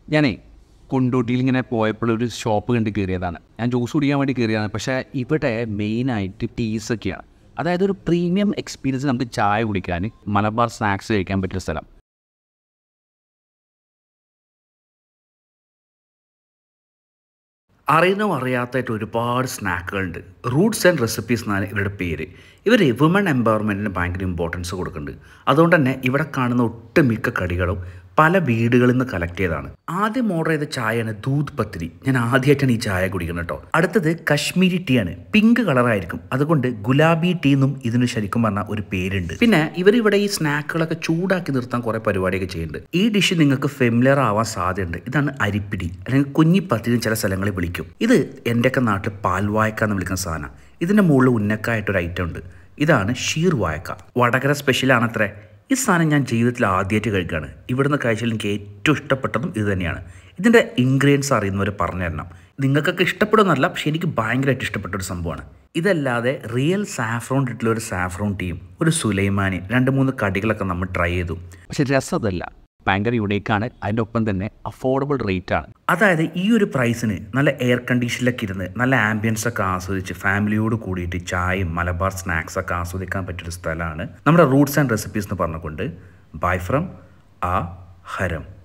ഞാനേ കൊണ്ടോട്ടിയിൽ ഇങ്ങനെ പോയപ്പോൾ ഒരു ഷോപ്പ് കണ്ട് കയറിയതാണ് ഞാൻ ജ്യൂസ് കുടിക്കാൻ വേണ്ടി കയറിയതാണ് പക്ഷേ ഇവിടെ മെയിനായിട്ട് ടീസൊക്കെയാണ് അതായത് ഒരു പ്രീമിയം എക്സ്പീരിയൻസ് നമുക്ക് ചായ കുടിക്കാൻ മലബാർ സ്നാക്സ് കഴിക്കാൻ പറ്റിയ സ്ഥലം അറിയുന്നോ അറിയാത്തതായിട്ട് ഒരുപാട് സ്നാക്കുകളുണ്ട് റൂട്ട്സ് ആൻഡ് റെസിപ്പീസ് എന്നാണ് ഇവരുടെ പേര് ഇവർ വുമൺ എംപവർമെൻറ്റിന് ഭയങ്കര ഇമ്പോർട്ടൻസ് കൊടുക്കുന്നുണ്ട് അതുകൊണ്ട് തന്നെ ഇവിടെ കാണുന്ന ഒട്ടുമിക്ക കടികളും പല വീടുകളിൽ നിന്ന് കളക്ട് ചെയ്തതാണ് ആദ്യം ഓർഡർ ചെയ്ത ചായയാണ് ദൂത് പത്തിരി ഞാൻ ആദ്യമായിട്ടാണ് ഈ ചായ കുടിക്കുന്നത് കേട്ടോ അടുത്തത് കശ്മീരി ടീ ആണ് പിങ്ക് കളറായിരിക്കും അതുകൊണ്ട് ഗുലാബി ടീ എന്നും ഇതിന് ശരിക്കും പറഞ്ഞ ഒരു പേരുണ്ട് പിന്നെ ഇവർ ഇവിടെ ഈ സ്നാക്കുകളൊക്കെ ചൂടാക്കി നിർത്താൻ കുറേ പരിപാടിയൊക്കെ ചെയ്യുന്നുണ്ട് ഈ ഡിഷ് നിങ്ങൾക്ക് ഫെമിലിയർ ആവാൻ സാധ്യതയുണ്ട് ഇതാണ് അരിപ്പിടി അല്ലെങ്കിൽ കുഞ്ഞിപ്പത്തിരി ചില സ്ഥലങ്ങളിൽ വിളിക്കും ഇത് എൻ്റെയൊക്കെ നാട്ടിൽ പാൽവായക്ക എന്ന് വിളിക്കുന്ന സാധനം ഇതിൻ്റെ മുകളിൽ ഉന്നക്കായിട്ടൊരു ഐറ്റം ഉണ്ട് ഇതാണ് ഷീർ വായക്ക വടകര സ്പെഷ്യലാണത്രേ ഈ സാധനം ഞാൻ ജീവിതത്തിൽ ആദ്യമായിട്ട് കഴിക്കുകയാണ് ഇവിടുന്ന് കഴിച്ചാൽ എനിക്ക് ഏറ്റവും ഇഷ്ടപ്പെട്ടതും ഇത് തന്നെയാണ് ഇതിൻ്റെ ഇൻഗ്രീഡിയൻസ് അറിയുന്നവർ പറഞ്ഞു തരണം നിങ്ങൾക്കൊക്കെ ഇഷ്ടപ്പെടുമെന്നല്ല പക്ഷേ എനിക്ക് ഭയങ്കരമായിട്ട് ഇഷ്ടപ്പെട്ട ഒരു സംഭവമാണ് ഇതല്ലാതെ റിയൽ സാഫ്രോൺ ഇട്ടുള്ള ഒരു സാഫ്രോൺ ടീം ഒരു സുലൈമാനി രണ്ട് മൂന്ന് കടികളൊക്കെ നമ്മൾ ട്രൈ ചെയ്തു പക്ഷെ രസം അതല്ല ഭയങ്കര യുണീക്കാണ് അതിൻ്റെ ഒപ്പം തന്നെ അഫോർഡബിൾ റേറ്റ് ആണ് അതായത് ഈ ഒരു പ്രൈസിന് നല്ല എയർ കണ്ടീഷനിലൊക്കെ ഇരുന്ന് നല്ല ആംബിയൻസ് ഒക്കെ ആസ്വദിച്ച് ഫാമിലിയോട് കൂടിയിട്ട് ചായയും മലബാർ സ്നാക്സ് ഒക്കെ ആസ്വദിക്കാൻ പറ്റിയൊരു സ്ഥലമാണ് നമ്മുടെ റൂട്ട്സ് ആൻഡ് റെസിപ്പീസ് എന്ന് പറഞ്ഞുകൊണ്ട് ബൈ ഫ്രം ആ ഹരം